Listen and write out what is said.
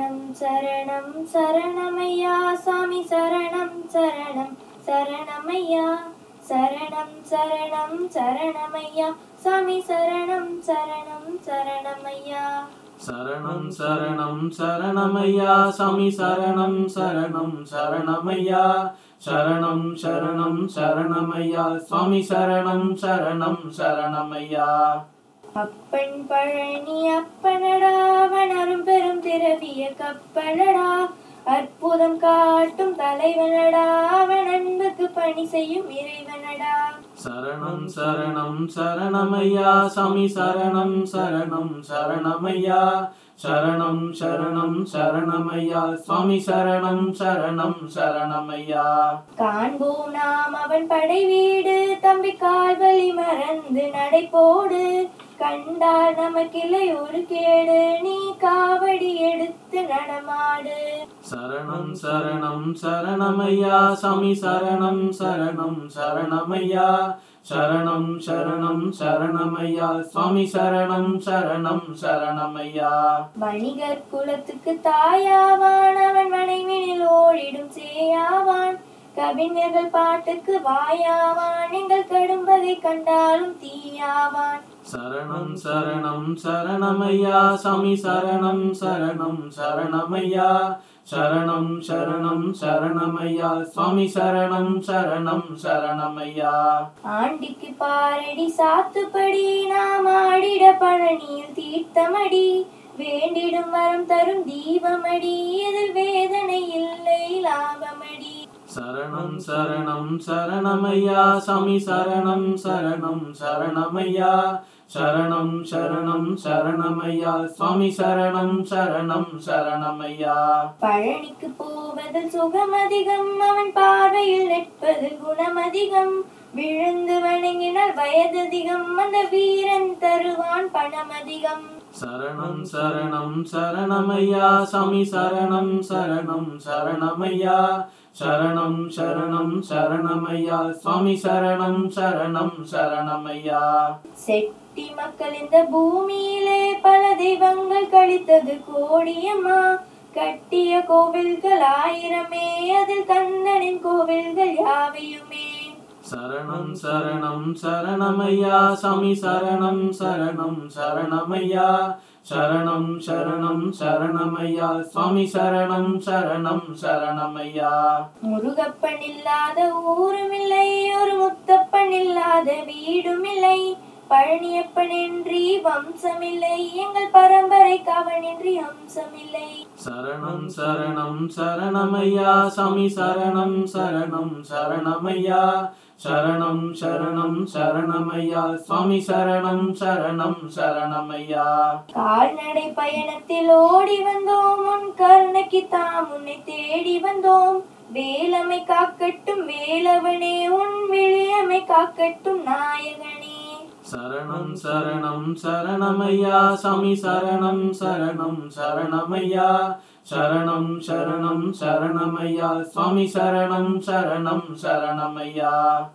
சரணம் சரணம் சரணமையா சாமி சரணம் சரணம் சரணமையா சரணம் சரணம் சரணமையா சாமி சரணம் சரணம் சரணமையா சரணம் சரணம் சரணமையா சாமி சரணம் சரணம் சரணமையா சரணம் சரணம் சரணமையா சுவாமி சரணம் சரணம் சரணமையா அப்பன் பழனி அப்பனடா அவன் அரும் பெரும் திரவிய கப்பனடா அற்புதம் காட்டும் தலைவனடா அவன் அன்புக்கு பணி செய்யும் இறைவனடா சரணம் சரணம் சரணமையா சாமி சரணம் சரணம் சரணமையா சரணம் சரணம் சரணமையா சுவாமி சரணம் சரணம் சரணமையா காண்போம் நாம் அவன் படை வீடு தம்பி கால்வழி மறந்து நடைபோடு கண்டால் நமக்கில்லை ஒரு கேடு நீ காவடி எடுத்து நடமாடு சரணம் சரணம் சரணமையா சாமி சரணம் சரணம் சரணமையா சரணம் சரணம் சரணமையா சுவாமி சரணம் சரணம் சரணமையா வணிகர் குலத்துக்கு தாயாவான் அவன் மனைவினில் ஓடிடும் சேயாவான் கவிஞர்கள் பாட்டுக்கு வாயாவான் எங்கள் கடும்பதை கண்டாலும் தீயாவான் சரணம் சரணம் சரணமையா சாமி சரணம் சரணம் சரணமையா சரணம் சரணம் சரணமையா சுவாமி சரணம் சரணம் சரணமையா ஆண்டிக்கு பாரடி சாத்துப்படி நாம் ஆடிட பழனியில் தீர்த்தமடி வேண்டிடும் வரம் தரும் தீபமடி இதில் வேதனை இல்லை லாபமடி சரணம் சரணம் சரணமையா சாமி சரணம் சரணம் சரணமையா சரணம் சரணம் சரணமையா சுவாமி சரணம் சரணம் சரணமையா பழனிக்கு போவதில் சுகம் அதிகம் அவன் பார்வையில் நிற்பதில் குணம் அதிகம் விழுந்து வணங்கினால் வயததிகம் அந்த வீரன் தருவான் பணம் அதிகம் சரணம் சரணம் சரணமையா சாமி சரணம் சரணம் சரணமையா சரணம் சரணம் சரணமையா சுவாமி சரணம் சரணம் சரணமையா செட்டி மக்கள் இந்த பூமியிலே பல தெய்வங்கள் கழித்தது கோடியம்மா கட்டிய கோவில்கள் ஆயிரமே அதில் கந்தனின் கோவில்கள் யாவையுமே சரணம் சரணம் சரணமையா சாமி சரணம் சரணம் சரணமையா சரணம் சரணம் சரணமையா சுவாமி சரணம் சரணம் சரணமையா முருகப்பன் இல்லாத ஊருமில்லை ஒரு முத்தப்பன் இல்லாத வீடுமில்லை பழனியப்பன் என்றி வம்சமில்லை எங்கள் பரம்பரை கவனின்றி அம்சமில்லை சரணம் சரணம் சரணமையா சாமி சரணம் சரணம் சரணமையா சரணம் சரணம் சரணமையா சுவாமி சரணம் சரணம் சரணமையா கால்நடை பயணத்தில் ஓடி வந்தோம் உன் கருணைக்கு தாம் உன்னை தேடி வந்தோம் வேலமை காக்கட்டும் வேலவனே உன் விழியமை காக்கட்டும் நாயகனே சரணம் சரணம் சரணமையா சாமி சரணம் சரணம் சரணமையா சரணம் சரணம் சரணமையா சுவாமி சரணம் சரணம் சரணமையா